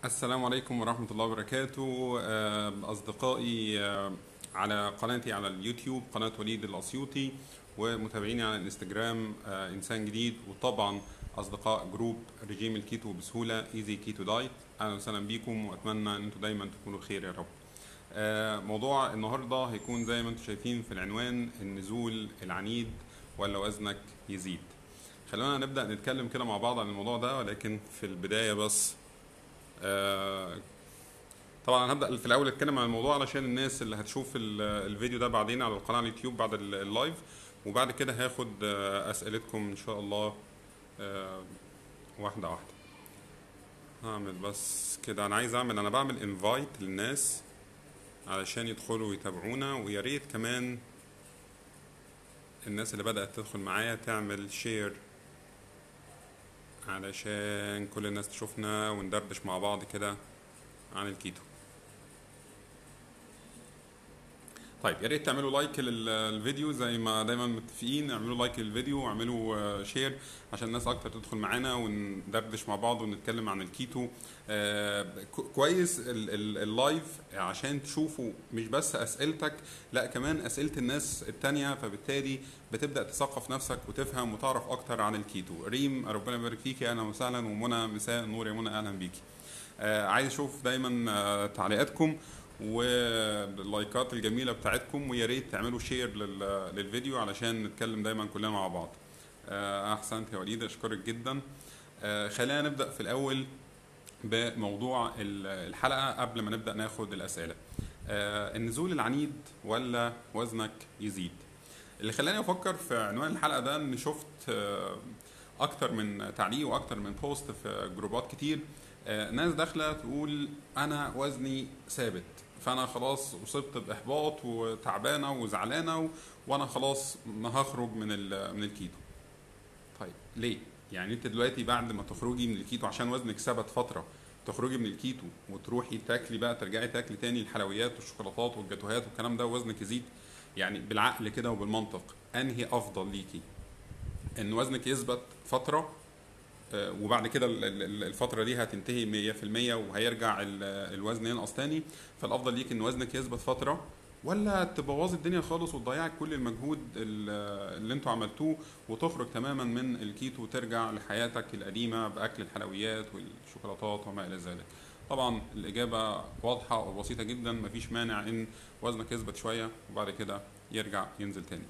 السلام عليكم ورحمة الله وبركاته آه، أصدقائي آه، على قناتي على اليوتيوب قناة وليد الأسيوطي ومتابعيني على الانستجرام آه، إنسان جديد وطبعا أصدقاء جروب رجيم الكيتو بسهولة ايزي كيتو دايت أهلا وسهلا بيكم وأتمنى أن انتم دايما تكونوا خير يا رب آه، موضوع النهاردة هيكون زي ما انتم شايفين في العنوان النزول العنيد ولا وزنك يزيد خلونا نبدأ نتكلم كده مع بعض عن الموضوع ده ولكن في البداية بس آه، طبعا انا هبدا في الاول اتكلم عن الموضوع علشان الناس اللي هتشوف ال- الفيديو ده بعدين على القناه على اليوتيوب بعد ال- اللايف وبعد كده هاخد آه، اسئلتكم ان شاء الله آه، واحده واحده هعمل بس كده انا عايز اعمل انا بعمل انفايت للناس علشان يدخلوا ويتابعونا ويا ريت كمان الناس اللي بدات تدخل معايا تعمل شير علشان كل الناس تشوفنا وندردش مع بعض كده عن الكيتو طيب يا ريت تعملوا لايك للفيديو زي ما دايما متفقين اعملوا لايك للفيديو واعملوا آه، شير عشان الناس اكتر تدخل معانا وندردش مع بعض ونتكلم عن الكيتو آه، كو- كويس ال- ال- اللايف عشان تشوفوا مش بس اسئلتك لا كمان اسئله الناس التانية فبالتالي بتبدا تثقف نفسك وتفهم وتعرف اكتر عن الكيتو ريم ربنا يبارك فيكي اهلا وسهلا ومنى مساء النور يا منى اهلا بيكي آه، عايز اشوف دايما آه، تعليقاتكم واللايكات الجميله بتاعتكم ويا ريت تعملوا شير لل- للفيديو علشان نتكلم دايما كلنا مع بعض آه، احسنت يا وليد اشكرك جدا آه، خلينا نبدا في الاول بموضوع ال- الحلقه قبل ما نبدا ناخد الاسئله آه، النزول العنيد ولا وزنك يزيد اللي خلاني افكر في عنوان الحلقه ده ان شفت آه، اكتر من تعليق واكتر من بوست في جروبات كتير آه، ناس داخله تقول انا وزني ثابت فانا خلاص اصبت باحباط وتعبانه وزعلانه و... وانا خلاص ما هخرج من ال... من الكيتو طيب ليه يعني انت دلوقتي بعد ما تخرجي من الكيتو عشان وزنك ثبت فتره تخرجي من الكيتو وتروحي تاكلي بقى ترجعي تاكلي تاني الحلويات والشوكولاتات والجاتوهات والكلام ده ووزنك يزيد يعني بالعقل كده وبالمنطق انهي افضل ليكي ان وزنك يثبت فتره آه، وبعد كده ال- ال- الفتره دي هتنتهي 100% وهيرجع ال- الوزن ينقص تاني فالافضل ليك ان وزنك يثبت فتره ولا تبوظي الدنيا خالص وتضيعي كل المجهود ال- اللي انتوا عملتوه وتخرج تماما من الكيتو وترجع لحياتك القديمه باكل الحلويات والشوكولاتات وما الى ذلك طبعا الاجابه واضحه وبسيطه جدا مفيش مانع ان وزنك يثبت شويه وبعد كده يرجع ينزل تاني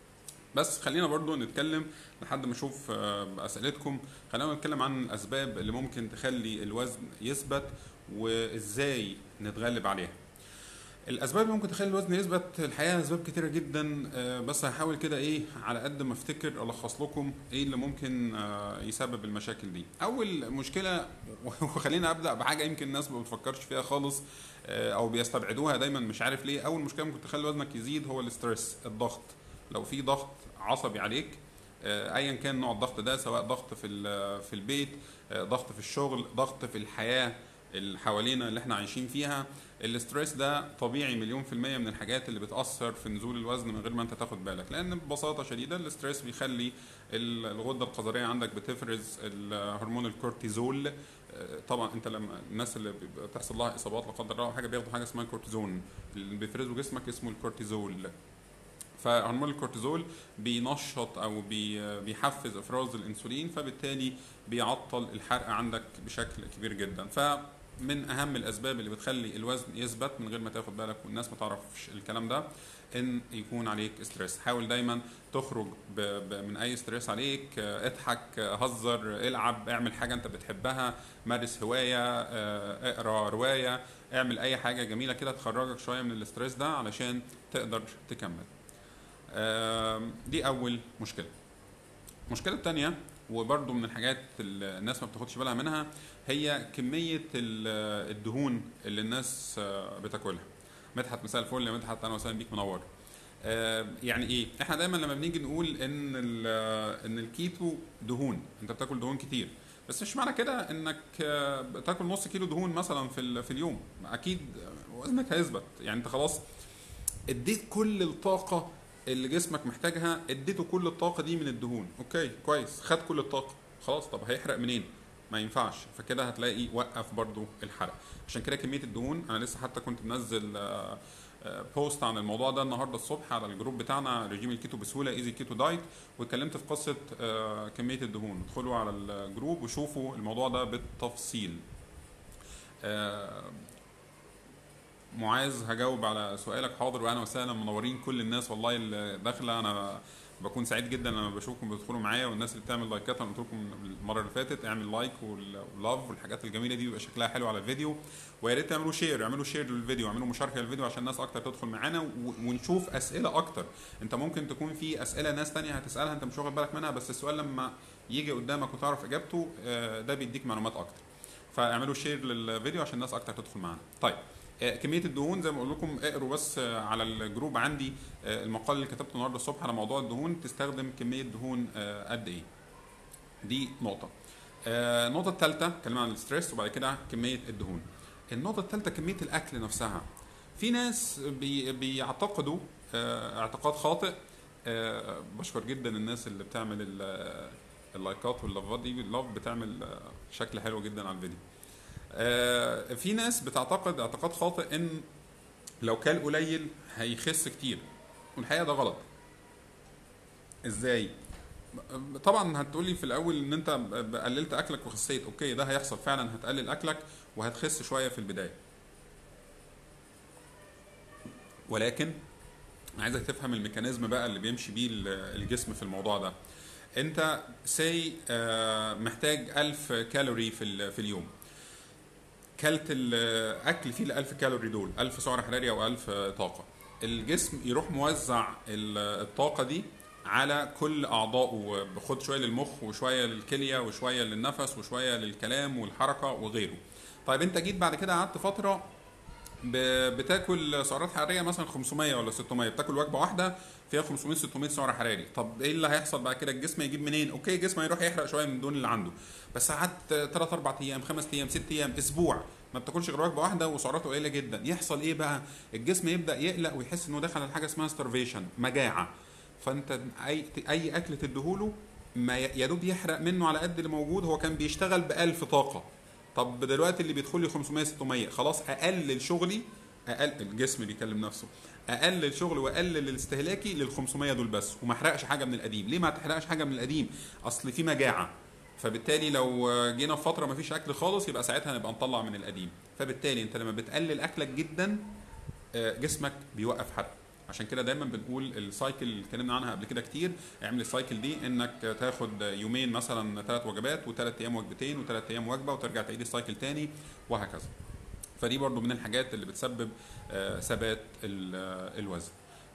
بس خلينا برضو نتكلم لحد ما اشوف آه، اسئلتكم خلينا نتكلم عن الاسباب اللي ممكن تخلي الوزن يثبت وازاي نتغلب عليها الاسباب اللي ممكن تخلي الوزن يثبت الحقيقه اسباب كتيره جدا آه، بس هحاول كده ايه على قد ما افتكر الخص لكم ايه اللي ممكن آه، يسبب المشاكل دي اول مشكله وخلينا ابدا بحاجه يمكن الناس ما بتفكرش فيها خالص آه، او بيستبعدوها دايما مش عارف ليه اول مشكله ممكن تخلي وزنك يزيد هو الاسترس الضغط لو في ضغط عصبي عليك آه، ايا كان نوع الضغط ده سواء ضغط في ال- في البيت آه، ضغط في الشغل ضغط في الحياه اللي حوالينا اللي احنا عايشين فيها الاسترس ده طبيعي مليون في المية من الحاجات اللي بتأثر في نزول الوزن من غير ما انت تاخد بالك لان ببساطة شديدة الاسترس بيخلي ال- الغدة القذرية عندك بتفرز ال- هرمون الكورتيزول آه، طبعا انت لما الناس اللي بيبقى تحصل لها اصابات لا قدر الله أو حاجه بياخدوا حاجه اسمها كورتيزون اللي بيفرزه جسمك اسمه الكورتيزول فهرمون الكورتيزول بينشط او بي بيحفز افراز الانسولين فبالتالي بيعطل الحرق عندك بشكل كبير جدا فمن اهم الاسباب اللي بتخلي الوزن يثبت من غير ما تاخد بالك والناس ما تعرفش الكلام ده ان يكون عليك ستريس حاول دايما تخرج ب ب من اي ستريس عليك آه، اضحك آه، هزر العب اعمل حاجه انت بتحبها مارس هوايه آه، اقرا روايه اعمل اي حاجه جميله كده تخرجك شويه من الاستريس ده علشان تقدر تكمل آم، دي اول مشكله المشكله الثانيه وبرضو من الحاجات اللي الناس ما بتاخدش بالها منها هي كميه ال- الدهون اللي الناس آه، بتاكلها مدحت مساء الفل يا مدحت انا وسهلا بيك منور آه، يعني ايه احنا دايما لما بنيجي نقول ان ال- ان الكيتو دهون انت بتاكل دهون كتير بس مش معنى كده انك آه، بتاكل نص كيلو دهون مثلا في ال- في اليوم اكيد وزنك هيثبت يعني انت خلاص اديت كل الطاقة اللي جسمك محتاجها اديته كل الطاقة دي من الدهون اوكي كويس خد كل الطاقة خلاص طب هيحرق منين ما ينفعش فكده هتلاقي وقف برضو الحرق عشان كده كميه الدهون انا لسه حتى كنت منزل آه، آه، بوست عن الموضوع ده النهارده الصبح على الجروب بتاعنا رجيم الكيتو بسهوله ايزي كيتو دايت واتكلمت في قصه آه، كميه الدهون ادخلوا على الجروب وشوفوا الموضوع ده بالتفصيل آه، معاذ هجاوب على سؤالك حاضر واهلا وسهلا منورين كل الناس والله اللي داخله انا بكون سعيد جدا لما بشوفكم بتدخلوا معايا والناس اللي بتعمل لايكات انا قلت لكم المره اللي فاتت اعمل لايك واللاف والحاجات الجميله دي بيبقى شكلها حلو على الفيديو ويا ريت تعملوا شير اعملوا شير للفيديو اعملوا مشاركه للفيديو عشان الناس اكتر تدخل معانا و- ونشوف اسئله اكتر انت ممكن تكون في اسئله ناس تانية هتسالها انت مش واخد بالك منها بس السؤال لما يجي قدامك وتعرف اجابته آه، ده بيديك معلومات اكتر فاعملوا شير للفيديو عشان الناس اكتر تدخل معانا طيب آه، كميه الدهون زي ما بقول لكم اقروا بس آه، على الجروب عندي آه، المقال اللي كتبته النهارده الصبح على موضوع الدهون تستخدم كميه دهون آه، قد ايه دي نقطه آه، النقطه الثالثه اتكلمنا عن الستريس وبعد كده كميه الدهون النقطه الثالثه كميه الاكل نفسها في ناس بي بيعتقدوا آه، اعتقاد خاطئ آه، بشكر جدا الناس اللي بتعمل ال- اللايكات واللافات دي اللاف بتعمل آه، شكل حلو جدا على الفيديو آه، في ناس بتعتقد اعتقاد خاطئ ان لو كل قليل هيخس كتير والحقيقه ده غلط ازاي طبعا هتقولي في الاول ان انت قللت اكلك وخسيت اوكي ده هيحصل فعلا هتقلل اكلك وهتخس شويه في البدايه ولكن عايزك تفهم الميكانيزم بقى اللي بيمشي بيه ال- الجسم في الموضوع ده انت سي محتاج 1000 كالوري في ال- في اليوم كلت الاكل فيه ال 1000 كالوري دول 1000 سعر حراري او 1000 طاقه الجسم يروح موزع ال- الطاقه دي على كل اعضائه بخد شويه للمخ وشويه للكليه وشويه للنفس وشويه للكلام والحركه وغيره طيب انت جيت بعد كده قعدت فتره ب- بتاكل سعرات حراريه مثلا 500 ولا 600 بتاكل وجبه واحده فيها 500 600 سعر حراري طب ايه اللي هيحصل بعد كده الجسم هيجيب منين اوكي الجسم هيروح يحرق شويه من الدهون اللي عنده بس قعدت 3 4 ايام 5 ايام 6 ايام اسبوع ما بتاكلش غير وجبه واحده وسعراته قليله جدا يحصل ايه بقى الجسم يبدا يقلق ويحس انه دخل على حاجه اسمها ستارفيشن مجاعه فانت اي اي اكل تديهوله ما ي- يا دوب يحرق منه على قد اللي موجود هو كان بيشتغل ب 1000 طاقه طب دلوقتي اللي بيدخل لي 500 600 خلاص اقلل شغلي اقل الجسم بيكلم نفسه اقلل شغل واقلل استهلاكي لل 500 دول بس وما احرقش حاجه من القديم ليه ما تحرقش حاجه من القديم اصل في مجاعه فبالتالي لو جينا في فتره ما فيش اكل خالص يبقى ساعتها نبقى نطلع من القديم فبالتالي انت لما بتقلل اكلك جدا آه، جسمك بيوقف حرق عشان كده دايما بنقول السايكل اللي اتكلمنا عنها قبل كده كتير اعمل السايكل دي انك تاخد يومين مثلا ثلاث وجبات وثلاث ايام وجبتين وثلاث ايام وجبه وترجع تعيد السايكل تاني وهكذا فدي برضو من الحاجات اللي بتسبب آه، ثبات ال- آه، الوزن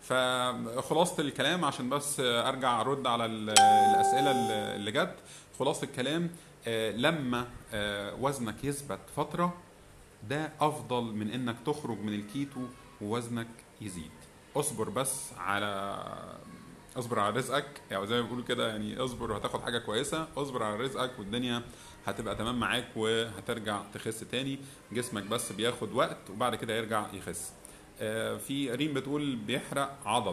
فخلاصة الكلام عشان بس آه، ارجع ارد على ال- الاسئله اللي- اللي جت خلاصة الكلام آه، لما آه، وزنك يثبت فتره ده افضل من انك تخرج من الكيتو ووزنك يزيد اصبر بس على اصبر على رزقك يعني زي ما بيقولوا كده يعني اصبر وهتاخد حاجه كويسه اصبر على رزقك والدنيا هتبقى تمام معاك وهترجع تخس تاني جسمك بس بياخد وقت وبعد كده يرجع يخس آه، في ريم بتقول بيحرق عضل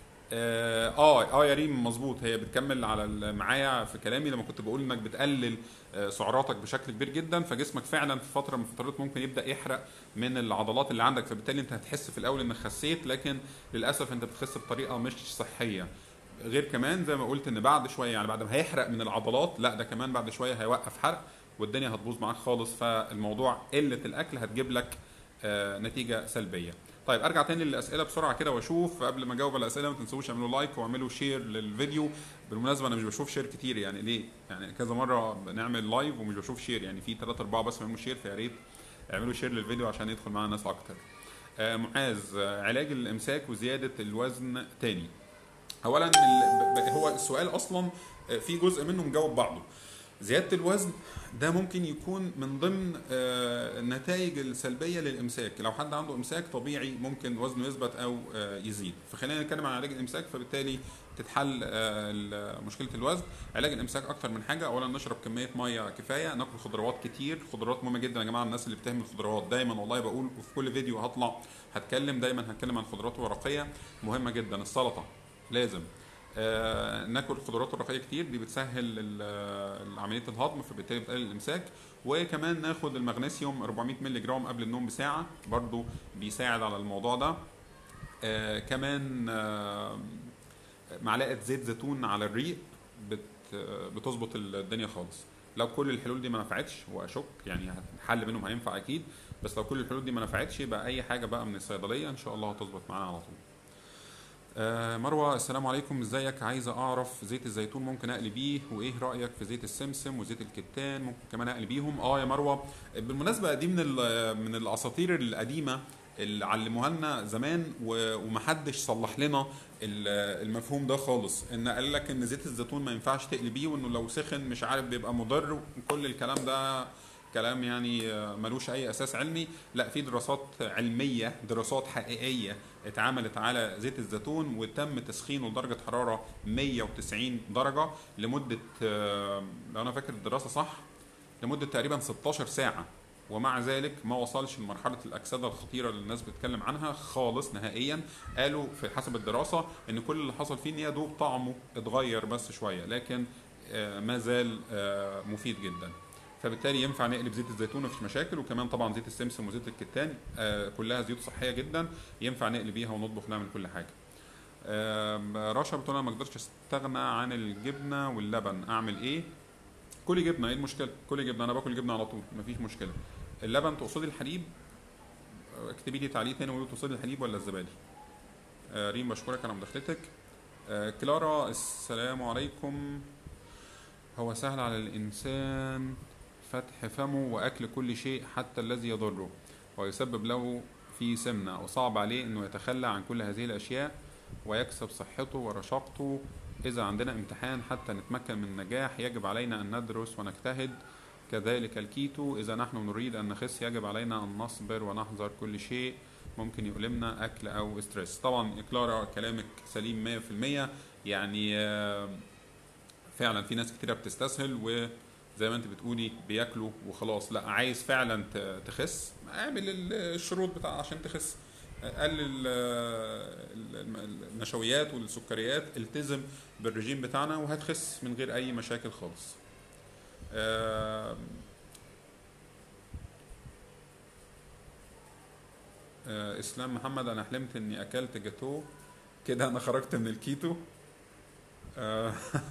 اه اه آه يا ريم مظبوط هي بتكمل على ال- معايا في كلامي لما كنت بقول انك بتقلل آه، سعراتك بشكل كبير جدا فجسمك فعلا في فتره من الفترات ممكن يبدا يحرق من العضلات اللي عندك فبالتالي انت هتحس في الاول انك خسيت لكن للاسف انت بتخس بطريقه مش صحيه غير كمان زي ما قلت ان بعد شويه يعني بعد ما هيحرق من العضلات لا ده كمان بعد شويه هيوقف حرق والدنيا هتبوظ معاك خالص فالموضوع قله الاكل هتجيب لك آه، نتيجه سلبيه طيب ارجع تاني للاسئله بسرعه كده واشوف قبل ما اجاوب على الاسئله ما تنسوش اعملوا لايك واعملوا شير للفيديو بالمناسبه انا مش بشوف شير كتير يعني ليه يعني كذا مره بنعمل لايف ومش بشوف شير يعني في 3 4 بس بيعملوا شير فيا ريت اعملوا شير للفيديو عشان يدخل معانا ناس اكتر آه، معاذ آه، علاج الامساك وزياده الوزن تاني اولا ال- ب- ب- هو السؤال اصلا آه، في جزء منه مجاوب بعضه زياده الوزن ده ممكن يكون من ضمن آه، النتائج السلبيه للامساك لو حد عنده امساك طبيعي ممكن وزنه يثبت او آه، يزيد فخلينا نتكلم عن علاج الامساك فبالتالي تتحل آه، ال- مشكله الوزن علاج الامساك اكتر من حاجه اولا نشرب كميه ميه كفايه ناكل خضروات كتير خضروات مهمه جدا يا جماعه الناس اللي بتهمل الخضروات دايما والله بقول وفي كل فيديو هطلع هتكلم دايما هتكلم عن الخضروات الورقيه مهمه جدا السلطه لازم آه، ناكل خضروات ورقيه كتير دي بتسهل ال- عمليه الهضم فبالتالي بتقلل الامساك وكمان ناخد المغنيسيوم 400 مللي جرام قبل النوم بساعه برضو بيساعد على الموضوع ده آه، كمان آه، معلقه زيت زيتون على الريق بت بتظبط الدنيا خالص لو كل الحلول دي ما نفعتش واشك يعني حل منهم هينفع اكيد بس لو كل الحلول دي ما نفعتش يبقى اي حاجه بقى من الصيدليه ان شاء الله هتظبط معانا على طول آه، مروه السلام عليكم ازيك عايزه اعرف زيت الزيتون ممكن اقلي بيه وايه رايك في زيت السمسم وزيت الكتان ممكن كمان اقلي بيهم اه يا مروه بالمناسبه دي من ال- من الاساطير القديمه اللي علموها لنا زمان و- ومحدش صلح لنا ال- المفهوم ده خالص ان قال لك ان زيت الزيتون ما ينفعش تقلي بيه وانه لو سخن مش عارف بيبقى مضر كل الكلام ده كلام يعني آه، ملوش اي اساس علمي لا في دراسات علميه دراسات حقيقيه اتعملت على زيت الزيتون وتم تسخينه لدرجه حراره 190 درجه لمده آه، لو انا فاكر الدراسه صح لمده تقريبا 16 ساعه ومع ذلك ما وصلش لمرحله الاكسده الخطيره اللي الناس بتتكلم عنها خالص نهائيا قالوا في حسب الدراسه ان كل اللي حصل فيه ان يا دوب طعمه اتغير بس شويه لكن آه، ما زال آه، مفيد جدا فبالتالي ينفع نقلب زيت الزيتون مفيش مشاكل وكمان طبعا زيت السمسم وزيت الكتان آه، كلها زيوت صحيه جدا ينفع نقلي بيها ونطبخ نعمل كل حاجه آم، رشا بتقول انا ما اقدرش استغنى عن الجبنه واللبن اعمل ايه كلي جبنه ايه المشكله كلي جبنه انا باكل جبنه على طول مفيش مشكله اللبن تقصدي الحليب آه، اكتبي لي تعليق تاني وقولي تقصدي الحليب ولا الزبادي آه، ريم بشكرك على مداخلتك آه، كلارا السلام عليكم هو سهل على الإنسان فتح فمه وأكل كل شيء حتى الذي يضره ويسبب له في سمنة وصعب عليه أنه يتخلى عن كل هذه الأشياء ويكسب صحته ورشاقته إذا عندنا امتحان حتى نتمكن من النجاح يجب علينا أن ندرس ونجتهد كذلك الكيتو إذا نحن نريد أن نخس يجب علينا أن نصبر ونحذر كل شيء ممكن يؤلمنا أكل أو ستريس طبعا كلارا كلامك سليم 100% يعني آه، فعلا في ناس كتيرة بتستسهل وزي ما انت بتقولي بياكلوا وخلاص لا عايز فعلا ت- تخس اعمل ال- الشروط بتاع عشان تخس قلل آه، ال- الم- النشويات والسكريات التزم بالرجيم بتاعنا وهتخس من غير اي مشاكل خالص آم، آه، اسلام محمد انا حلمت اني اكلت جاتوه كده انا خرجت من الكيتو آه،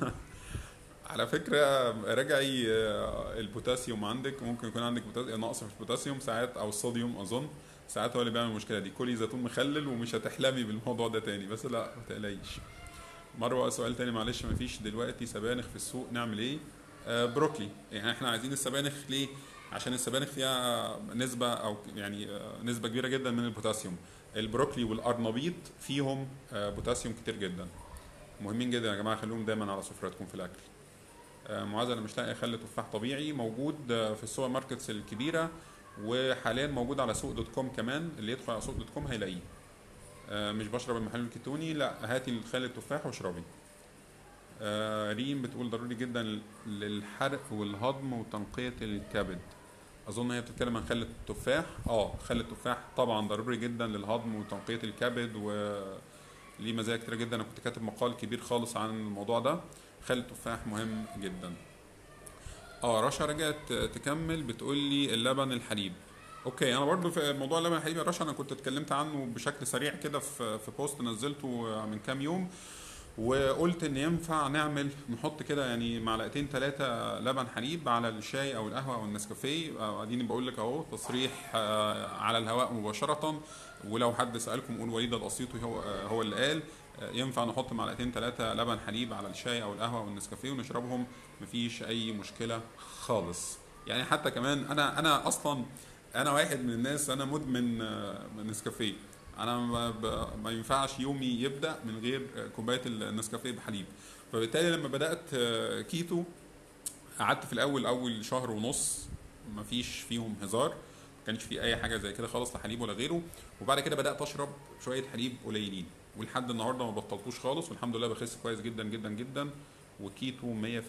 على فكرة راجعي آه، البوتاسيوم عندك ممكن يكون عندك بوتاسيوم نقص في البوتاسيوم ساعات او الصوديوم اظن ساعات هو اللي بيعمل المشكلة دي كلي زيتون مخلل ومش هتحلمي بالموضوع ده تاني بس لا ما تقلقيش مروة سؤال تاني معلش مفيش دلوقتي سبانخ في السوق نعمل ايه آه بروكلي يعني احنا عايزين السبانخ ليه عشان السبانخ فيها نسبة او يعني آه، نسبة كبيرة جدا من البوتاسيوم البروكلي والقرنبيط فيهم آه، بوتاسيوم كتير جدا مهمين جدا يا جماعة خلوهم دايما على سفرتكم في الاكل آه، معاذ انا مش لاقي خل تفاح طبيعي موجود آه، في السوبر ماركتس الكبيره وحاليا موجود على سوق دوت كوم كمان اللي يدخل على سوق دوت كوم هيلاقيه آه، مش بشرب المحلول الكيتوني لا هاتي الخل التفاح واشربي آه، ريم بتقول ضروري جدا للحرق والهضم وتنقية الكبد اظن هي بتتكلم عن خل التفاح اه خل التفاح طبعا ضروري جدا للهضم وتنقية الكبد و ليه مزايا كتيرة جدا انا كنت كاتب مقال كبير خالص عن الموضوع ده خل التفاح مهم جدا اه رشا رجعت تكمل بتقول لي اللبن الحليب اوكي انا برضو في موضوع اللبن الحليب يا رشا انا كنت اتكلمت عنه بشكل سريع كده في في بوست نزلته من كام يوم وقلت ان ينفع نعمل نحط كده يعني معلقتين ثلاثه لبن حليب على الشاي او القهوه او النسكافيه آه، اديني بقول لك اهو تصريح آه، على الهواء مباشره ولو حد سالكم قول وليد الاسيوطي هو آه، هو اللي قال آه، ينفع نحط معلقتين ثلاثه لبن حليب على الشاي او القهوه او النسكافيه ونشربهم مفيش اي مشكله خالص يعني حتى كمان انا انا اصلا انا واحد من الناس انا مدمن آه، نسكافيه انا ما, ب- ما ينفعش يومي يبدا من غير كوبايه النسكافيه بحليب فبالتالي لما بدات آه، كيتو قعدت في الاول اول شهر ونص ما فيش فيهم هزار ما كانش في اي حاجه زي كده خالص لا حليب ولا غيره وبعد كده بدات اشرب شويه حليب قليلين ولحد النهارده ما بطلتوش خالص والحمد لله بخس كويس جدا جدا جدا وكيتو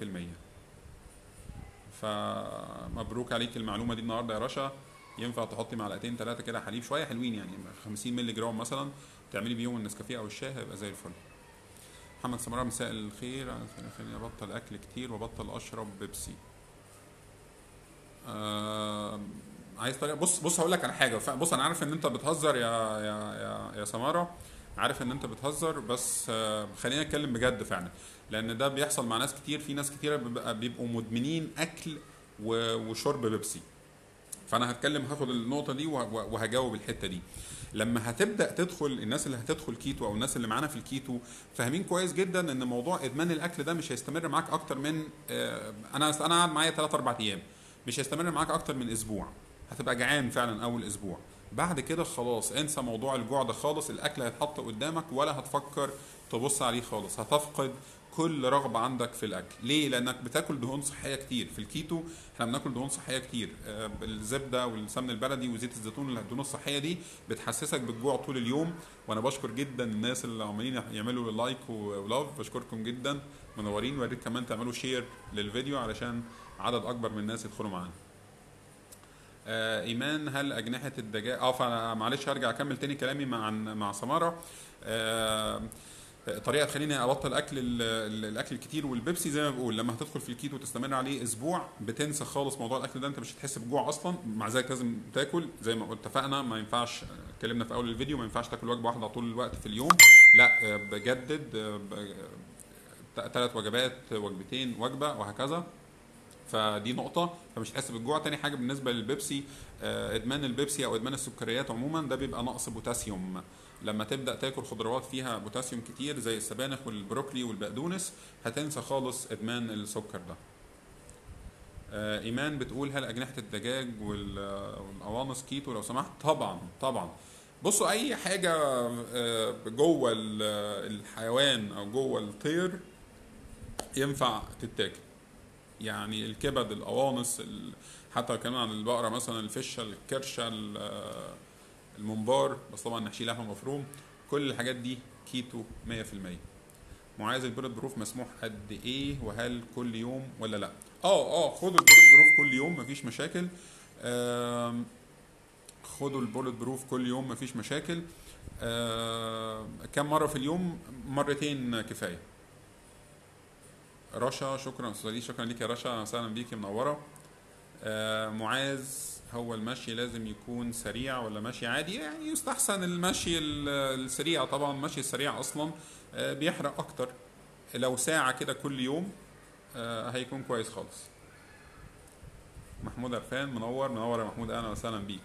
100% فمبروك عليك المعلومه دي النهارده يا رشا ينفع تحطي معلقتين ثلاثه كده حليب شويه حلوين يعني 50 مللي جرام مثلا تعملي بيهم النسكافيه او الشاي هيبقى زي الفل محمد سمرة مساء الخير خليني ابطل اكل كتير وابطل اشرب بيبسي آه عايز طريقه بص بص هقول لك على حاجه ف- بص انا عارف ان انت بتهزر يا يا يا, يا سماره عارف ان انت بتهزر بس آه خلينا نتكلم بجد فعلا لان ده بيحصل مع ناس كتير في ناس كتير بيبقى بيبقوا مدمنين اكل و- وشرب بيبسي فانا هتكلم هاخد النقطه دي وه- وه- وهجاوب الحته دي لما هتبدا تدخل الناس اللي هتدخل كيتو او الناس اللي معانا في الكيتو فاهمين كويس جدا ان موضوع ادمان الاكل ده مش هيستمر معاك اكتر من آه، انا انا قاعد معايا 3 4 ايام مش هيستمر معاك اكتر من اسبوع هتبقى جعان فعلا اول اسبوع بعد كده خلاص انسى موضوع الجوع ده خالص الاكل هيتحط قدامك ولا هتفكر تبص عليه خالص هتفقد كل رغبه عندك في الاكل ليه لانك بتاكل دهون صحيه كتير في الكيتو احنا بناكل دهون صحيه كتير آه، الزبده والسمن البلدي وزيت الزيتون الدهون الصحيه دي بتحسسك بالجوع طول اليوم وانا بشكر جدا الناس اللي عمالين يعملوا لايك ولاف بشكركم جدا منورين ويا ريت كمان تعملوا شير للفيديو علشان عدد اكبر من الناس يدخلوا معانا آه ايمان هل اجنحه الدجاج اه فانا معلش هرجع اكمل تاني كلامي مع مع سماره آه طريقه تخليني ابطل اكل ال- ال- الاكل الكتير والبيبسي زي ما بقول لما هتدخل في الكيتو وتستمر عليه اسبوع بتنسى خالص موضوع الاكل ده انت مش هتحس بجوع اصلا مع ذلك لازم تاكل زي ما قلت اتفقنا ما ينفعش اتكلمنا في اول الفيديو ما ينفعش تاكل وجبه واحده طول الوقت في اليوم لا آه، بجدد آه، ب- ثلاث وجبات وجبتين وجبه وهكذا فدي نقطة فمش هتحس بالجوع تاني حاجة بالنسبة للبيبسي آه، ادمان البيبسي او ادمان السكريات عموما ده بيبقى نقص بوتاسيوم لما تبدا تاكل خضروات فيها بوتاسيوم كتير زي السبانخ والبروكلي والبقدونس هتنسى خالص ادمان السكر ده آه، ايمان بتقول هل اجنحه الدجاج وال- والقوانص كيتو لو سمحت طبعا طبعا بصوا اي حاجه آه، جوه ال- الحيوان او جوه الطير ينفع تتاكل يعني الكبد القوانص ال- حتى كمان عن البقره مثلا الفشه الكرشه ال- آه، الممبار بس طبعا نحشي لحمه مفروم كل الحاجات دي كيتو 100% معاذ البولت بروف مسموح قد ايه وهل كل يوم ولا لا اه اه خدوا البولت بروف كل يوم مفيش مشاكل آم، خدوا البولت بروف كل يوم مفيش مشاكل آم، كم مره في اليوم مرتين كفايه رشا شكرا استاذ شكرا ليك يا رشا اهلا بيكي منوره آه، معاذ هو المشي لازم يكون سريع ولا مشي عادي يعني يستحسن المشي ال- السريع طبعا المشي السريع اصلا آه، بيحرق اكتر لو ساعة كده كل يوم آه، هيكون كويس خالص محمود عرفان منور منور يا محمود اهلا وسهلا بيك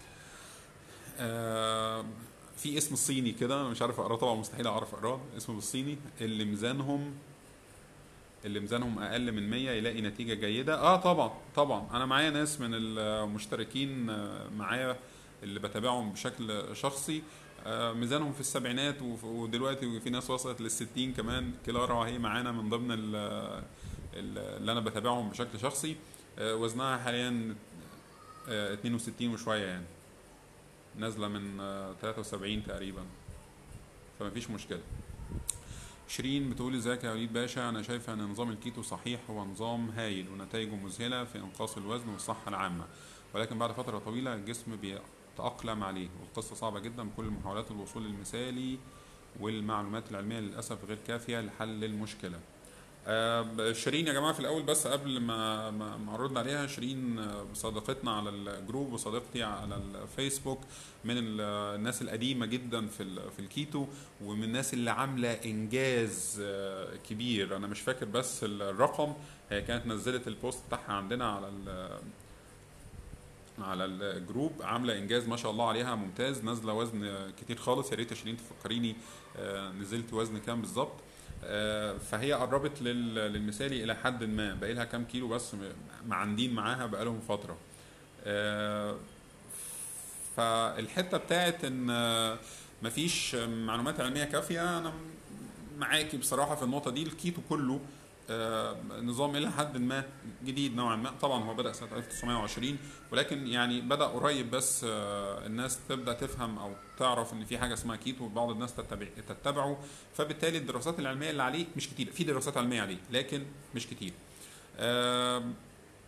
آه، في اسم صيني كده أنا مش عارف اقراه طبعا مستحيل اعرف اقراه اسمه بالصيني اللي ميزانهم اللي ميزانهم اقل من 100 يلاقي نتيجه جيده اه طبعا طبعا انا معايا ناس من المشتركين آه، معايا اللي بتابعهم بشكل شخصي آه، ميزانهم في السبعينات وف- ودلوقتي في ناس وصلت للستين كمان كلارا هي معانا من ضمن ال- ال- اللي انا بتابعهم بشكل شخصي آه، وزنها حاليا آه، 62 وشويه يعني نازله من آه، 73 تقريبا فما فيش مشكله شيرين بتقول ازيك يا وليد باشا انا شايفه ان نظام الكيتو صحيح هو نظام هايل ونتائجه مذهله في انقاص الوزن والصحه العامه ولكن بعد فتره طويله الجسم بيتاقلم عليه والقصه صعبه جدا بكل محاولات الوصول المثالي والمعلومات العلميه للاسف غير كافيه لحل المشكله آه، شيرين يا جماعه في الاول بس قبل ما ما ما ارد عليها شيرين آه، صديقتنا على الجروب وصديقتي على الفيسبوك من ال- الناس القديمه جدا في ال- في الكيتو ومن الناس اللي عامله انجاز آه، كبير انا مش فاكر بس الرقم هي كانت نزلت البوست بتاعها عندنا على ال- على الجروب عامله انجاز ما شاء الله عليها ممتاز نازله وزن كتير خالص يا ريت يا شيرين تفكريني آه، نزلت وزن كام بالظبط آه، فهي قربت لل- للمثالي الى حد ما باقي لها كام كيلو بس م- معندين معاها بقالهم فتره آه، فالحته بتاعت ان آه، مفيش معلومات علميه كافيه انا معاكي بصراحه في النقطه دي الكيتو كله آه، نظام الى حد ما جديد نوعا ما طبعا هو بدا سنه 1920 ولكن يعني بدا قريب بس آه، الناس تبدا تفهم او تعرف ان في حاجه اسمها كيتو وبعض الناس تتبع تتبعه فبالتالي الدراسات العلميه اللي عليه مش كتير في دراسات علميه عليه لكن مش كتير آم،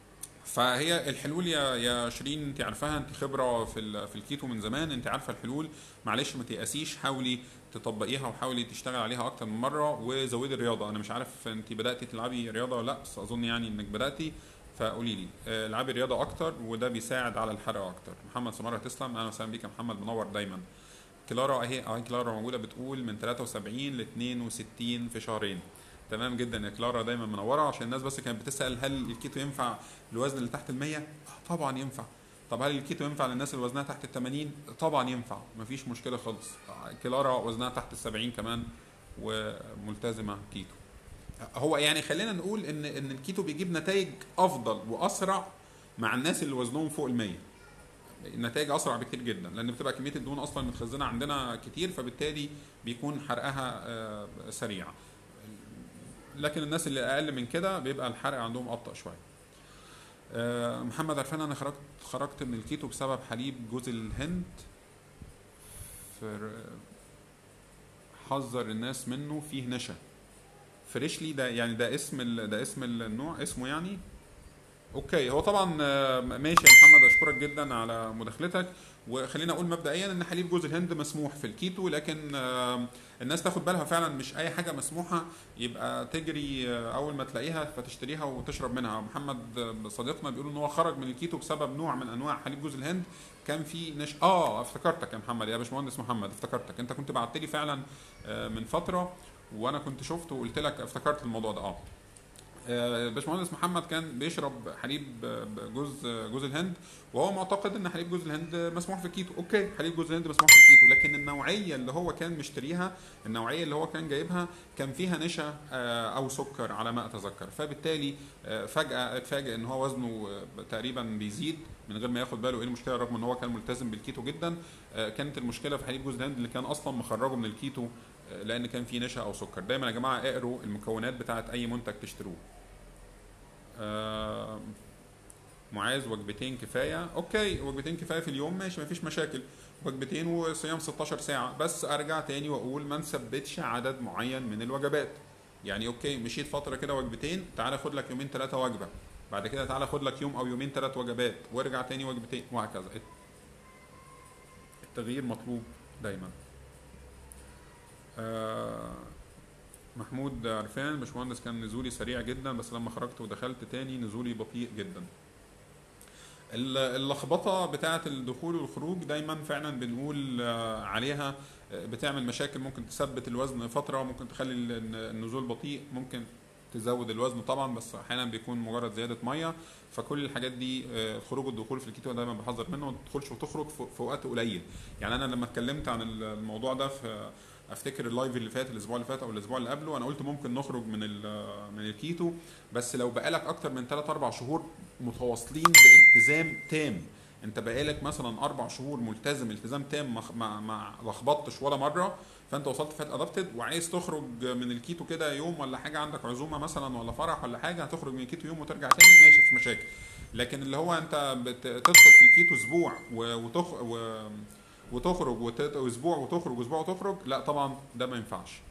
فهي الحلول يا يا شيرين انت عارفاها انت خبره في ال- في الكيتو من زمان انت عارفه الحلول معلش ما تيأسيش حاولي تطبقيها وحاولي تشتغل عليها اكتر من مره وزودي الرياضه انا مش عارف انت بداتي تلعبي رياضه ولا لا بس اظن يعني انك بداتي فقولي لي آه، العبي رياضه اكتر وده بيساعد على الحرق اكتر محمد سمره تسلم اهلا وسهلا بيك يا محمد منور دايما كلارا اهي اهي كلارا موجوده بتقول من 73 ل 62 في شهرين تمام جدا يا كلارا دايما منوره عشان الناس بس كانت بتسال هل الكيتو ينفع الوزن اللي تحت ال 100 آه، طبعا ينفع طب هل الكيتو ينفع للناس اللي وزنها تحت ال 80 طبعا ينفع مفيش مشكله خالص آه، كلارا وزنها تحت ال 70 كمان وملتزمه كيتو هو يعني خلينا نقول ان ان الكيتو بيجيب نتائج افضل واسرع مع الناس اللي وزنهم فوق ال 100 النتائج اسرع بكتير جدا لان بتبقى كميه الدهون اصلا متخزنه عندنا كتير فبالتالي بيكون حرقها آه، سريع لكن الناس اللي اقل من كده بيبقى الحرق عندهم ابطا شويه آه، محمد عرفان انا خرجت خرجت من الكيتو بسبب حليب جوز الهند فر- حذر الناس منه فيه نشا فريشلي ده يعني ده اسم ال- ده اسم النوع اسمه يعني اوكي هو طبعا آه، ماشي يا محمد اشكرك جدا على مداخلتك وخلينا اقول مبدئيا ان حليب جوز الهند مسموح في الكيتو لكن آه، الناس تاخد بالها فعلا مش اي حاجه مسموحه يبقى تجري آه، اول ما تلاقيها فتشتريها وتشرب منها محمد آه، صديقنا بيقول ان هو خرج من الكيتو بسبب نوع من انواع حليب جوز الهند كان في نش اه افتكرتك يا محمد يا باشمهندس محمد افتكرتك انت كنت بعت لي فعلا آه، من فتره وانا كنت شفته وقلت لك افتكرت الموضوع ده اه آه، باشمهندس محمد كان بيشرب حليب آه، جوز آه، جوز الهند وهو معتقد ان حليب جوز الهند مسموح في الكيتو اوكي حليب جوز الهند مسموح في الكيتو لكن النوعيه اللي هو كان مشتريها النوعيه اللي هو كان جايبها كان فيها نشا آه، او سكر على ما اتذكر فبالتالي آه، فجاه اتفاجئ ان هو وزنه آه، تقريبا بيزيد من غير ما ياخد باله ايه المشكله رغم ان هو كان ملتزم بالكيتو جدا آه، كانت المشكله في حليب جوز الهند اللي كان اصلا مخرجه من الكيتو آه، لان كان فيه نشا او سكر دايما يا جماعه اقروا المكونات بتاعه اي منتج تشتروه آه، معاذ وجبتين كفايه اوكي وجبتين كفايه في اليوم ماشي مفيش مشاكل وجبتين وصيام 16 ساعه بس ارجع تاني واقول ما نثبتش عدد معين من الوجبات يعني اوكي مشيت فتره كده وجبتين تعالى خد لك يومين ثلاثه وجبه بعد كده تعالى خد لك يوم او يومين ثلاث وجبات وارجع تاني وجبتين وهكذا التغيير مطلوب دايما آه محمود عرفان باشمهندس كان نزولي سريع جدا بس لما خرجت ودخلت تاني نزولي بطيء جدا ال- اللخبطه بتاعه الدخول والخروج دايما فعلا بنقول آه، عليها آه، بتعمل مشاكل ممكن تثبت الوزن فتره ممكن تخلي ال- النزول بطيء ممكن تزود الوزن طبعا بس احيانا بيكون مجرد زياده ميه فكل الحاجات دي آه، الخروج والدخول في الكيتو دايما بحذر منه ما تدخلش وتخرج في في وقت قليل يعني انا لما اتكلمت عن الموضوع ده في افتكر اللايف اللي فات الاسبوع اللي فات او الاسبوع اللي قبله انا قلت ممكن نخرج من ال- من الكيتو بس لو بقالك اكتر من 3 4 شهور متواصلين بالتزام تام انت بقالك مثلا اربع شهور ملتزم التزام تام ما ما ما لخبطتش ولا مره فانت وصلت فات ادابتد وعايز تخرج من الكيتو كده يوم ولا حاجه عندك عزومه مثلا ولا فرح ولا حاجه هتخرج من الكيتو يوم وترجع تاني ماشي مفيش مشاكل لكن اللي هو انت بتدخل في الكيتو اسبوع و- وتخ و وتخرج وت- اسبوع وتخرج اسبوع وتخرج لا طبعا ده ما ينفعش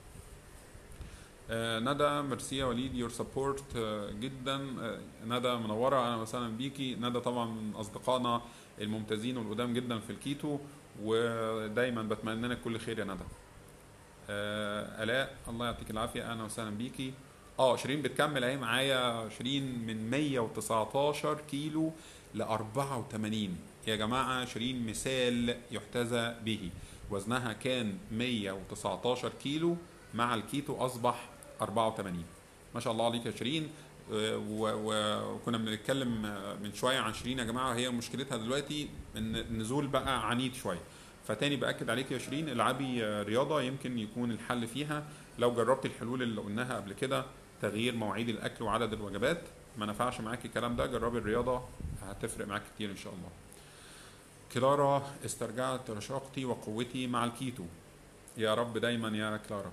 آه، ندى ميرسي يا وليد يور سبورت جدا آه، ندى منوره اهلا وسهلا بيكي ندى طبعا من اصدقائنا الممتازين والقدام جدا في الكيتو ودايما بتمنى لك كل خير يا ندى آه، الاء الله يعطيك العافيه اهلا وسهلا بيكي اه شيرين بتكمل اهي معايا شيرين من 119 كيلو ل 84 يا جماعه شيرين مثال يحتذى به وزنها كان 119 كيلو مع الكيتو اصبح 84 ما شاء الله عليك يا شيرين آه، و- و- وكنا بنتكلم آه، من شويه عن شيرين يا جماعه هي مشكلتها دلوقتي ان النزول بقى عنيد شويه فتاني باكد عليك يا شيرين العبي آه، رياضه يمكن يكون الحل فيها لو جربت الحلول اللي قلناها قبل كده تغيير مواعيد الاكل وعدد الوجبات ما نفعش معاكي الكلام ده جربي الرياضه هتفرق معاك كتير ان شاء الله كلارا استرجعت رشاقتي وقوتي مع الكيتو يا رب دايما يا كلارا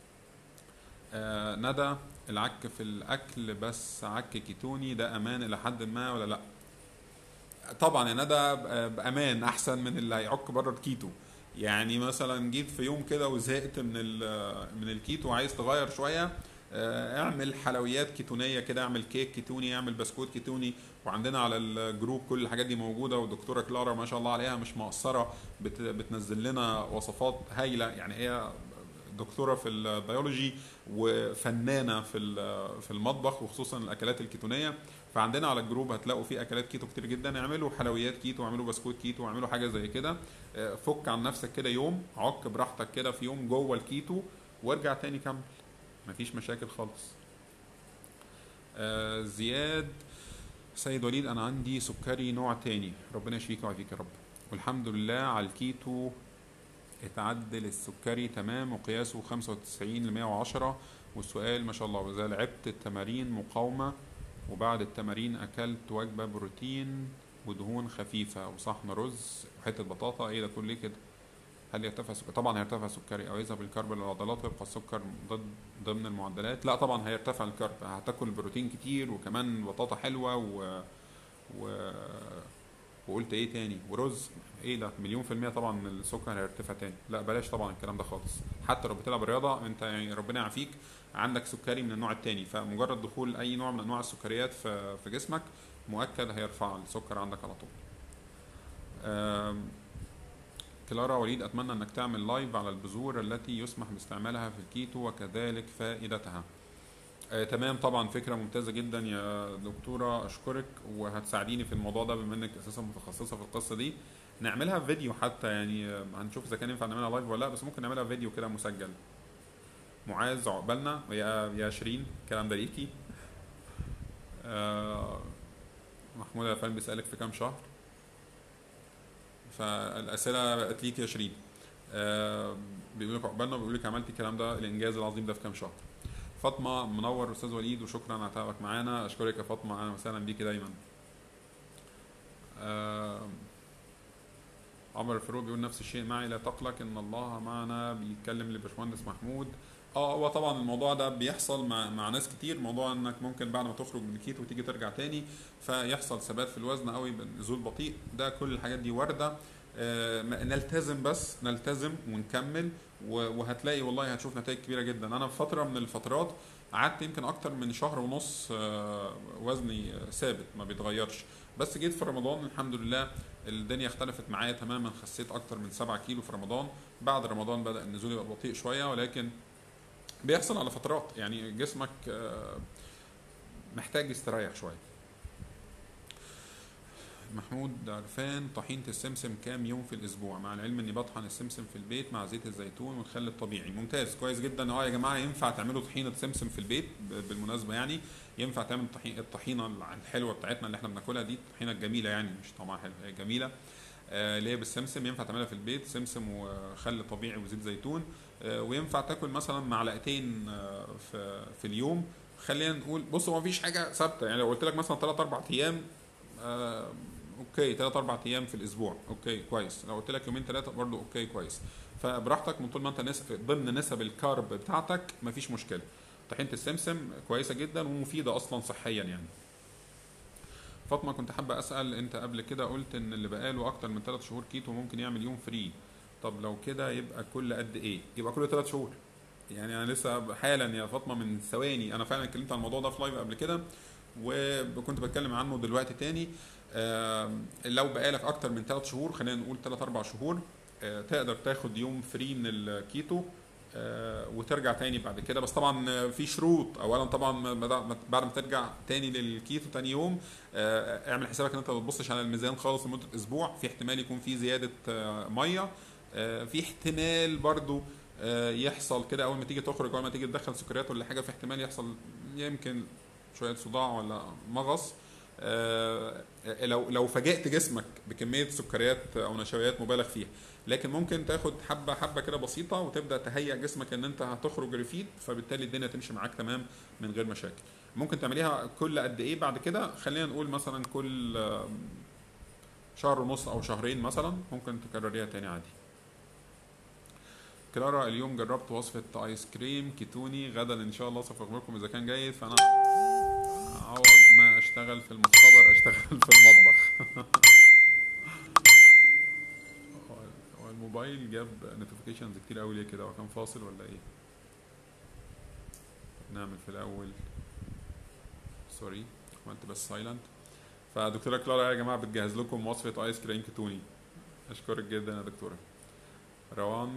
آه ندى العك في الاكل بس عك كيتوني ده امان الى حد ما ولا لا طبعا يا ندى ب- بامان احسن من اللي هيعك بره الكيتو يعني مثلا جيت في يوم كده وزهقت من ال- من الكيتو وعايز تغير شويه آه، اعمل حلويات كيتونيه كده اعمل كيك كيتوني اعمل بسكوت كيتوني وعندنا على الجروب كل الحاجات دي موجوده والدكتوره كلارا ما شاء الله عليها مش مقصره بت- بتنزل لنا وصفات هايله يعني هي دكتوره في البيولوجي وفنانه في ال- في المطبخ وخصوصا الاكلات الكيتونيه فعندنا على الجروب هتلاقوا فيه اكلات كيتو كتير جدا اعملوا حلويات كيتو اعملوا بسكوت كيتو اعملوا حاجه زي كده آه، فك عن نفسك كده يوم عك براحتك كده في يوم جوه الكيتو وارجع تاني كمل مفيش مشاكل خالص آه، زياد سيد وليد انا عندي سكري نوع تاني ربنا يشفيك ويعافيك يا رب والحمد لله على الكيتو اتعدل السكري تمام وقياسه 95 ل 110 والسؤال ما شاء الله واذا لعبت التمارين مقاومه وبعد التمارين اكلت وجبه بروتين ودهون خفيفه وصحن رز وحته بطاطا ايه ده كل ليه كده هل يرتفع سكري طبعا هيرتفع سكري او يذهب الكرب للعضلات ويبقى السكر ضد ضمن المعدلات لا طبعا هيرتفع الكرب هتاكل بروتين كتير وكمان بطاطا حلوه و... و... وقلت ايه تاني ورز ايه ده مليون في المية طبعا السكر هيرتفع تاني لا بلاش طبعا الكلام ده خالص حتى لو بتلعب رياضة انت يعني ربنا يعافيك عندك سكري من النوع التاني فمجرد دخول اي نوع من انواع السكريات في في جسمك مؤكد هيرفع السكر عندك على طول آم، كلارا وليد اتمنى انك تعمل لايف على البذور التي يسمح باستعمالها في الكيتو وكذلك فائدتها آه، تمام طبعا فكره ممتازه جدا يا دكتوره اشكرك وهتساعديني في الموضوع ده بما انك اساسا متخصصه في القصه دي نعملها فيديو حتى يعني آه، هنشوف اذا كان ينفع نعملها لايف ولا لا بس ممكن نعملها فيديو كده مسجل معاذ عقبالنا يا يا شيرين الكلام ده ليكي آه، محمود الفان بيسالك في كام شهر فالاسئله بقت ليك يا شيرين آه، بيقول لك عقبالنا بيقول لك عملتي الكلام ده الانجاز العظيم ده في كام شهر فاطمه منور استاذ وليد وشكرا على تعبك معانا اشكرك يا فاطمه اهلا وسهلا بيكي دايما آه، عمر الفاروق بيقول نفس الشيء معي لا تقلق ان الله معنا بيتكلم لباشمهندس محمود اه هو طبعا الموضوع ده بيحصل مع مع ناس كتير موضوع انك ممكن بعد ما تخرج من الكيتو وتيجي ترجع تاني فيحصل ثبات في الوزن او يبقى نزول بطيء ده كل الحاجات دي وارده آه، ما- نلتزم بس نلتزم ونكمل و- وهتلاقي والله هتشوف نتائج كبيره جدا انا في فتره من الفترات قعدت يمكن اكتر من شهر ونص آه، وزني آه، ثابت ما بيتغيرش بس جيت في رمضان الحمد لله الدنيا اختلفت معايا تماما خسيت اكتر من 7 كيلو في رمضان بعد رمضان بدا النزول يبقى بطيء شويه ولكن بيحصل على فترات يعني جسمك آه، محتاج يستريح شويه محمود عرفان طحينة السمسم كام يوم في الأسبوع مع العلم إني بطحن السمسم في البيت مع زيت الزيتون والخل الطبيعي ممتاز كويس جدا اه يا جماعة ينفع تعملوا طحينة سمسم في البيت ب- بالمناسبة يعني ينفع تعمل طحي- الطحينة الحلوة بتاعتنا اللي احنا بناكلها دي الطحينة الجميلة يعني مش طعمها حلو هي جميلة آه، اللي هي بالسمسم ينفع تعملها في البيت سمسم وخل طبيعي وزيت زيتون آه، وينفع تاكل مثلا معلقتين آه، في في اليوم خلينا نقول بص هو مفيش حاجه ثابته يعني لو قلت لك مثلا 3 4 ايام آه، اوكي 3 4 ايام في الاسبوع اوكي كويس لو قلت لك يومين ثلاثه برضو اوكي كويس فبراحتك من طول ما انت نسب ضمن نسب الكارب بتاعتك مفيش مشكله طحينه السمسم كويسه جدا ومفيده اصلا صحيا يعني فاطمه كنت حابه اسال انت قبل كده قلت ان اللي بقاله اكتر من 3 شهور كيتو ممكن يعمل يوم فري طب لو كده يبقى كل قد ايه يبقى كل 3 شهور يعني انا لسه حالا يا فاطمه من ثواني انا فعلا اتكلمت عن الموضوع ده في لايف قبل كده وكنت بتكلم عنه دلوقتي تاني آم، لو بقالك اكتر من 3 شهور خلينا نقول 3 4 شهور آه، تقدر تاخد يوم فري من الكيتو آه، وترجع تاني بعد كده بس طبعا آه، في شروط اولا طبعا ما- ما- بعد ما ترجع تاني للكيتو تاني يوم آه، اعمل حسابك ان انت ما تبصش على الميزان خالص لمده اسبوع في احتمال يكون في زياده آه، ميه آه، في احتمال برضو آه، يحصل كده اول ما تيجي تخرج اول ما تيجي تدخل سكريات ولا حاجه في احتمال يحصل يمكن شويه صداع ولا مغص آه، لو لو فاجئت جسمك بكميه سكريات او نشويات مبالغ فيها لكن ممكن تاخد حبه حبه كده بسيطه وتبدا تهيئ جسمك ان انت هتخرج ريفيد فبالتالي الدنيا تمشي معاك تمام من غير مشاكل ممكن تعمليها كل قد ايه بعد كده خلينا نقول مثلا كل آه، شهر ونص او شهرين مثلا ممكن تكرريها تاني عادي كلارا اليوم جربت وصفة ايس كريم كيتوني غدا ان شاء الله سوف اخبركم اذا كان جيد فانا عوض ما اشتغل في المختبر اشتغل في المطبخ هو- هو الموبايل جاب نوتيفيكيشنز كتير قوي ليه كده هو كان فاصل ولا ايه نعمل في الاول سوري عملت بس سايلنت فدكتوره كلارا يا جماعه بتجهز لكم وصفه ايس كريم كتوني اشكرك جدا يا دكتوره روان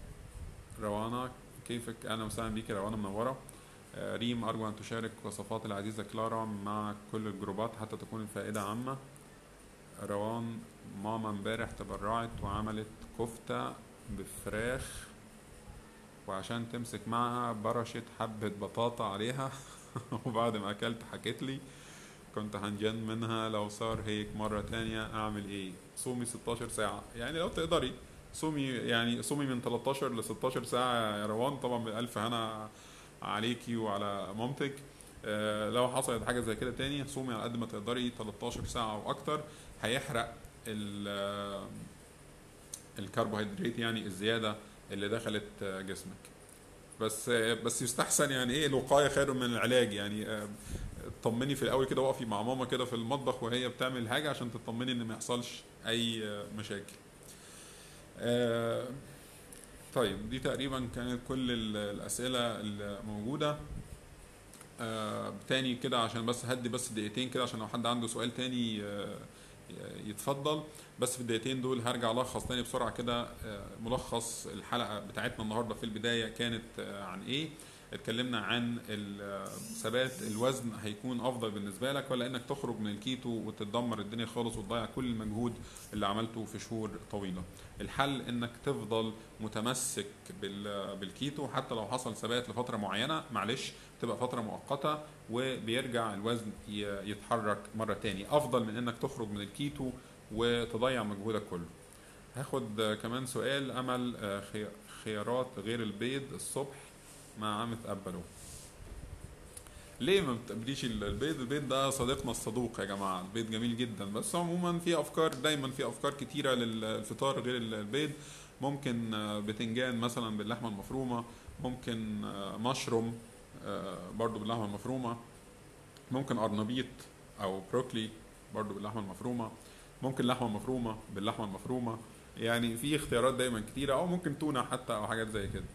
روانا كيفك اهلا وسهلا بيك يا روانا منوره آه، ريم ارجو ان تشارك وصفات العزيزه كلارا مع كل الجروبات حتى تكون الفائده عامه روان ماما امبارح تبرعت وعملت كفته بفراخ وعشان تمسك معها برشت حبة بطاطا عليها وبعد ما أكلت حكيت لي كنت هنجن منها لو صار هيك مرة تانية أعمل إيه صومي 16 ساعة يعني لو تقدري صومي يعني صومي من 13 ل 16 ساعة يا روان طبعا بألف هنا عليكي وعلى مامتك آه، لو حصلت حاجة زي كده تاني صومي على قد ما تقدري 13 ساعة وأكتر هيحرق ال- آه، الكربوهيدرات يعني الزيادة اللي دخلت آه، جسمك بس آه، بس يستحسن يعني ايه الوقايه خير من العلاج يعني آه، اطمني في الاول كده وقفي مع ماما كده في المطبخ وهي بتعمل حاجه عشان تطمني ان ما يحصلش اي آه، مشاكل آه، طيب دي تقريبا كانت كل ال- الاسئله الموجوده آه، تاني كده عشان بس هدي بس دقيقتين كده عشان لو حد عنده سؤال تاني آه، يتفضل بس في الدقيقتين دول هرجع الخص تاني بسرعه كده آه، ملخص الحلقه بتاعتنا النهارده في البدايه كانت آه، عن ايه اتكلمنا عن ال- آه، ثبات الوزن هيكون افضل بالنسبه لك ولا انك تخرج من الكيتو وتدمر الدنيا خالص وتضيع كل المجهود اللي عملته في شهور طويله الحل انك تفضل متمسك بال- بالكيتو حتى لو حصل ثبات لفتره معينه معلش تبقى فتره مؤقته وبيرجع الوزن ي- يتحرك مره تاني افضل من انك تخرج من الكيتو وتضيع مجهودك كله هاخد آه، كمان سؤال امل آه، خي- خيارات غير البيض الصبح مع عم تقبله ليه ما بتقبليش ال- البيض البيض ده صديقنا الصدوق يا جماعه البيض جميل جدا بس عموما في افكار دايما في افكار كتيره للفطار غير ال- البيض ممكن آه، بتنجان مثلا باللحمه المفرومه ممكن آه، مشروم آه، برضو باللحمه المفرومه ممكن قرنبيط او بروكلي برضو باللحمه المفرومه ممكن لحمه مفرومه باللحمه المفرومه يعني في اختيارات دايما كتيره او ممكن تونه حتى او حاجات زي كده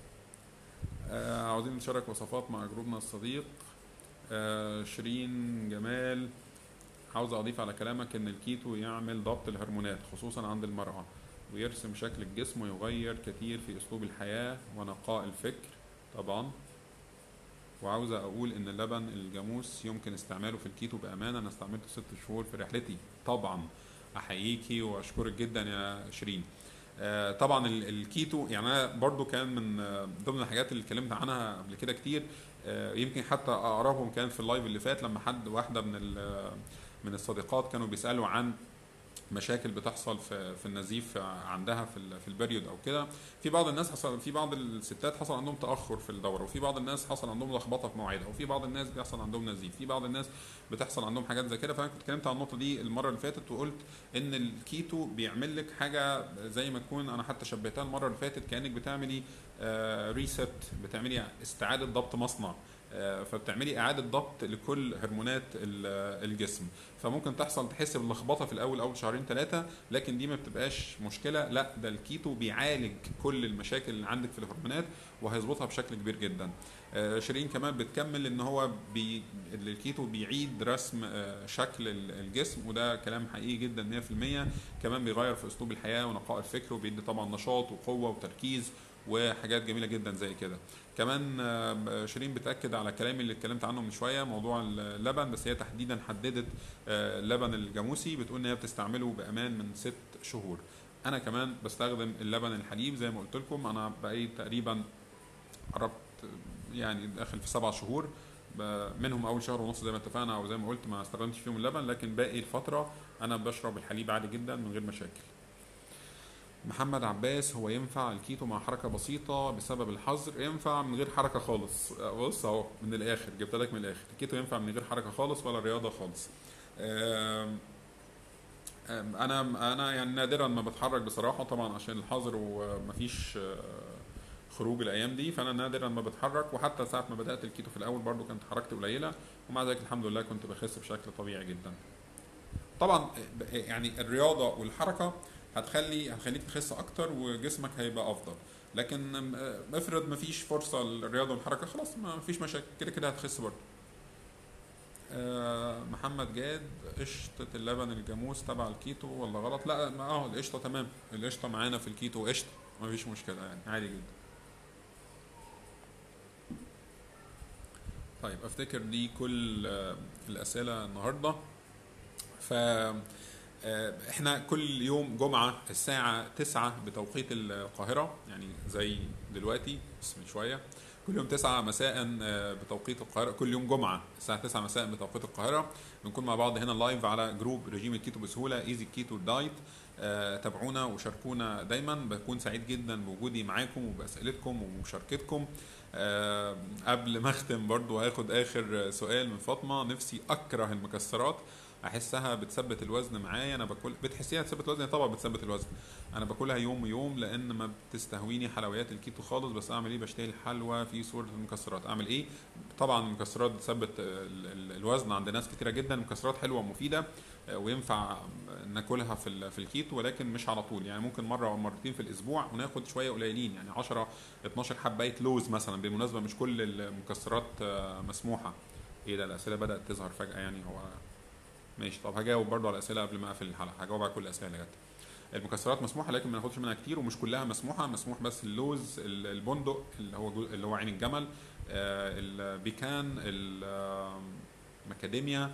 آه عاوزين نشارك وصفات مع جروبنا الصديق آه شيرين جمال عاوز اضيف على كلامك ان الكيتو يعمل ضبط الهرمونات خصوصا عند المرأة ويرسم شكل الجسم ويغير كتير في اسلوب الحياة ونقاء الفكر طبعا وعاوز اقول ان اللبن الجاموس يمكن استعماله في الكيتو بامانه انا استعملته ست شهور في رحلتي طبعا احييكي واشكرك جدا يا شيرين آه، طبعا ال- الكيتو يعني انا برضو كان من آه، ضمن الحاجات اللي اتكلمت عنها قبل كده كتير آه، يمكن حتى اقربهم كان في اللايف اللي فات لما حد واحده من ال- من الصديقات كانوا بيسالوا عن مشاكل بتحصل في في النزيف عندها في ال- في البريود او كده في بعض الناس حصل في بعض الستات حصل عندهم تاخر في الدوره وفي بعض الناس حصل عندهم لخبطه في مواعيدها وفي بعض الناس بيحصل عندهم نزيف في بعض الناس بتحصل عندهم حاجات زي كده فانا كنت اتكلمت عن النقطه دي المره اللي فاتت وقلت ان الكيتو بيعمل لك حاجه زي ما تكون انا حتى شبهتها المره اللي فاتت كانك بتعملي ريست بتعملي استعاده ضبط مصنع آه، فبتعملي اعاده ضبط لكل هرمونات ال- الجسم فممكن تحصل تحس باللخبطه في الاول اول شهرين ثلاثه لكن دي ما بتبقاش مشكله لا ده الكيتو بيعالج كل المشاكل اللي عندك في الهرمونات وهيظبطها بشكل كبير جدا آه، شيرين كمان بتكمل ان هو بي الكيتو بيعيد رسم آه، شكل ال- الجسم وده كلام حقيقي جدا 100% كمان بيغير في اسلوب الحياه ونقاء الفكر وبيدي طبعا نشاط وقوه وتركيز وحاجات جميله جدا زي كده كمان آه، شيرين بتاكد على كلامي اللي اتكلمت عنه من شويه موضوع اللبن بس هي تحديدا حددت آه، اللبن الجاموسي بتقول ان هي بتستعمله بامان من ست شهور انا كمان بستخدم اللبن الحليب زي ما قلت لكم انا بقى تقريبا قربت يعني داخل في سبع شهور ب- منهم اول شهر ونص زي ما اتفقنا او زي ما قلت ما استخدمتش فيهم اللبن لكن باقي الفتره انا بشرب الحليب عادي جدا من غير مشاكل محمد عباس هو ينفع الكيتو مع حركه بسيطه بسبب الحظر ينفع من غير حركه خالص بص اهو من الاخر جبت لك من الاخر الكيتو ينفع من غير حركه خالص ولا رياضه خالص آم، آم، انا انا يعني نادرا ما بتحرك بصراحه طبعا عشان الحظر ومفيش آه، خروج الايام دي فانا نادرا ما بتحرك وحتى ساعه ما بدات الكيتو في الاول برضو كانت حركتي قليله ومع ذلك الحمد لله كنت بخس بشكل طبيعي جدا طبعا يعني الرياضه والحركه هتخلي هتخليك تخس اكتر وجسمك هيبقى افضل لكن م- آه، افرض مفيش فرصه للرياضه والحركه خلاص ما فيش مشاكل كده كده هتخس برضه آه، محمد جاد قشطة اللبن الجاموس تبع الكيتو ولا غلط؟ لا ما- اه القشطة تمام، القشطة معانا في الكيتو قشطة مفيش مشكلة يعني عادي جدا. طيب افتكر دي كل آه، الأسئلة النهاردة. ف آه، احنا كل يوم جمعة الساعة 9 بتوقيت القاهرة يعني زي دلوقتي بس من شوية كل يوم 9 مساء آه، بتوقيت القاهرة كل يوم جمعة الساعة 9 مساء بتوقيت القاهرة بنكون مع بعض هنا لايف على جروب رجيم الكيتو بسهولة ايزي كيتو دايت آه، تابعونا وشاركونا دايما بكون سعيد جدا بوجودي معاكم وبأسئلتكم ومشاركتكم آه، قبل ما اختم برضو هاخد اخر سؤال من فاطمة نفسي اكره المكسرات احسها بتثبت الوزن معايا انا باكل بتحسيها تثبت الوزن هي طبعا بتثبت الوزن انا باكلها يوم ويوم لان ما بتستهويني حلويات الكيتو خالص بس اعمل ايه بشتهي الحلوى في صوره المكسرات اعمل ايه طبعا المكسرات بتثبت ال- ال- الوزن عند ناس كتيره جدا المكسرات حلوه ومفيده آه، وينفع ناكلها في ال- في الكيتو ولكن مش على طول يعني ممكن مره او مرتين في الاسبوع وناخد شويه قليلين يعني 10 12 حبايه لوز مثلا بالمناسبه مش كل المكسرات آه، مسموحه ايه ده الاسئله بدات تظهر فجاه يعني هو ماشي طب هجاوب برضو على الاسئله قبل ما اقفل الحلقه هجاوب على كل الاسئله اللي جت المكسرات مسموحه لكن ما ناخدش منها كتير ومش كلها مسموحه مسموح بس اللوز ال- البندق اللي هو جو- اللي هو عين الجمل آه، البيكان المكاديميا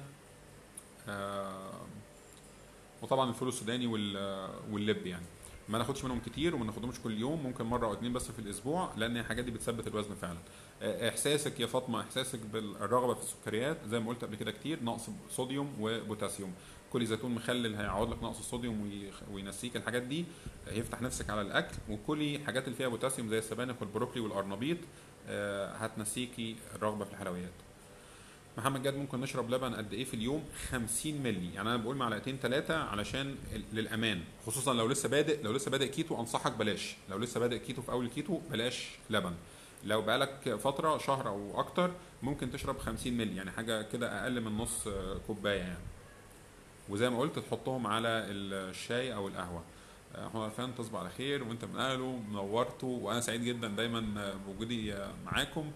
آه، وطبعا الفول السوداني وال- واللب يعني ما ناخدش منهم كتير وما ناخدهمش كل يوم ممكن مره او اتنين بس في الاسبوع لان الحاجات دي بتثبت الوزن فعلا آه، احساسك يا فاطمه احساسك بالرغبه في السكريات زي ما قلت قبل كده كتير نقص صوديوم وبوتاسيوم كل زيتون مخلل هيعوض لك نقص الصوديوم ويخ- وينسيك الحاجات دي هيفتح نفسك على الاكل وكلي حاجات اللي فيها بوتاسيوم زي السبانخ والبروكلي والقرنبيط آه، هتنسيكي الرغبه في الحلويات محمد جاد ممكن نشرب لبن قد ايه في اليوم 50 مللي يعني انا بقول معلقتين ثلاثه علشان ال- للامان خصوصا لو لسه بادئ لو لسه بادئ كيتو انصحك بلاش لو لسه بادئ كيتو في اول كيتو بلاش لبن لو بقالك فتره شهر او اكتر ممكن تشرب 50 مللي يعني حاجه كده اقل من نص آه، كوبايه يعني وزي ما قلت تحطهم على الشاي او القهوه آه، احمد عرفان تصبح على خير وانت من اهله منورته وانا سعيد جدا دايما آه، بوجودي آه، معاكم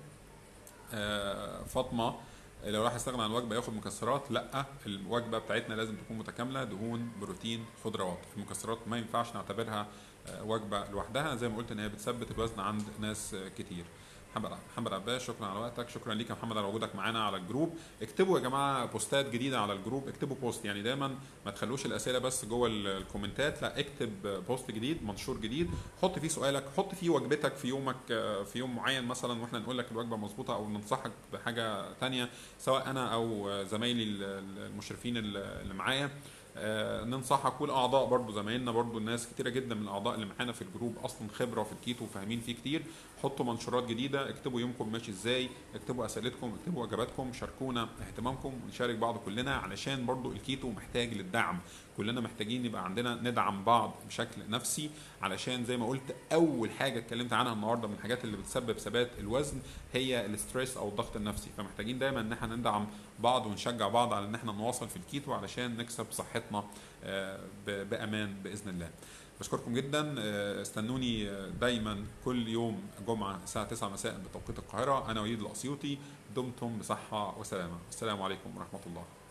آه، فاطمه لو راح يستغنى عن وجبه ياخد مكسرات لا الوجبه بتاعتنا لازم تكون متكامله دهون بروتين خضروات المكسرات ما ينفعش نعتبرها آه، وجبه لوحدها زي ما قلت ان هي بتثبت الوزن عند ناس آه، كتير محمد محمد عباس شكرا على وقتك شكرا ليك يا محمد على وجودك معانا على الجروب اكتبوا يا جماعه بوستات جديده على الجروب اكتبوا بوست يعني دايما ما تخلوش الاسئله بس جوه ال- الكومنتات لا اكتب بوست جديد منشور جديد حط فيه سؤالك حط فيه وجبتك في يومك آه، في يوم معين مثلا واحنا نقول لك الوجبه مظبوطه او ننصحك بحاجه تانية سواء انا او آه، زمايلي ال- ال- المشرفين ال- اللي معايا آه، ننصحك والاعضاء برضو زمايلنا برضو الناس كتيره جدا من الاعضاء اللي معانا في الجروب اصلا خبره في الكيتو وفاهمين فيه كتير حطوا منشورات جديده اكتبوا يومكم ماشي ازاي اكتبوا اسئلتكم اكتبوا اجاباتكم شاركونا اهتمامكم ونشارك بعض كلنا علشان برضو الكيتو محتاج للدعم كلنا محتاجين يبقى عندنا ندعم بعض بشكل نفسي علشان زي ما قلت اول حاجه اتكلمت عنها النهارده من الحاجات اللي بتسبب ثبات الوزن هي الاستريس او الضغط النفسي فمحتاجين دايما ان احنا ندعم بعض ونشجع بعض على ان احنا نواصل في الكيتو علشان نكسب صحتنا آه، ب- بامان باذن الله بشكركم جدا آه، استنوني آه، دايما كل يوم جمعه الساعه 9 مساء بتوقيت القاهره انا وليد الاسيوطي دمتم بصحه وسلامه السلام عليكم ورحمه الله